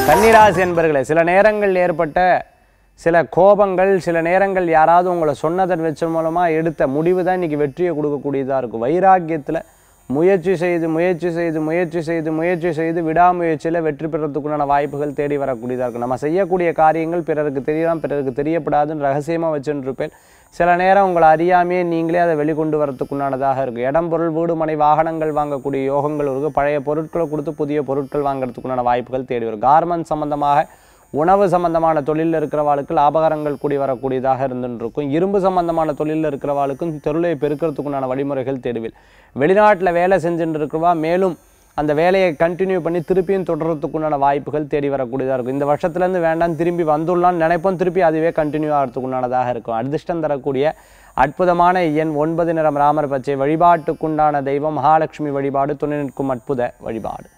கன்னிராசி என்பர்களே சில நேரங்கள் ஏற்பட்ட சில கோபங்கள் சில நேரங்கள் யாராவது உங்களை சொன்னதன் வச்ச மூலமாக எடுத்த முடிவு தான் இன்றைக்கி வெற்றியை கொடுக்கக்கூடியதாக இருக்கும் வைராக்கியத்தில் முயற்சி செய்து முயற்சி செய்து முயற்சி செய்து முயற்சி செய்து விடாமுயற்சியில் வெற்றி பெறத்துக்குண்டான வாய்ப்புகள் தேடி வரக்கூடியதாக இருக்கும் நம்ம செய்யக்கூடிய காரியங்கள் பிறருக்கு தெரியலாம் பிறருக்கு தெரியப்படாதுன்னு ரகசியமாக வச்சுருப்பேன் சில நேரம் உங்களை அறியாமையே நீங்களே அதை வெளிக்கொண்டு வரத்துக்குண்டானதாக இருக்கும் இடம் பொருள் வீடு மனை வாகனங்கள் வாங்கக்கூடிய யோகங்கள் இருக்குது பழைய பொருட்களை கொடுத்து புதிய பொருட்கள் வாங்குறதுக்குண்டான வாய்ப்புகள் தேடி வரும் கார்மெண்ட் சம்பந்தமாக உணவு சம்பந்தமான தொழிலில் இருக்கிறவாளுக்கு லாபகரங்கள் கூடி வரக்கூடியதாக இருந்துட்டு இருக்கும் இரும்பு சம்பந்தமான தொழிலில் இருக்கிறவாளுக்கும் தொழிலை பெருக்கிறதுக்குண்டான வழிமுறைகள் தேடுவில் வெளிநாட்டில் வேலை செஞ்சுட்டு இருக்கிறவா மேலும் அந்த வேலையை கண்டினியூ பண்ணி திருப்பியும் தொடர்றதுக்குண்டான வாய்ப்புகள் தேடி வரக்கூடியதாக இருக்கும் இந்த வருஷத்துலேருந்து வேண்டாம் திரும்பி வந்துடலாம்னு நினைப்போம் திருப்பி அதுவே கண்டினியூ ஆகிறதுக்குண்டானதாக இருக்கும் அதிர்ஷ்டம் தரக்கூடிய அற்புதமான எண் ஒன்பது நிறம் ராமர் பச்சை வழிபாட்டுக்குண்டான தெய்வம் மகாலட்சுமி வழிபாடு துணை நிற்கும் அற்புத வழிபாடு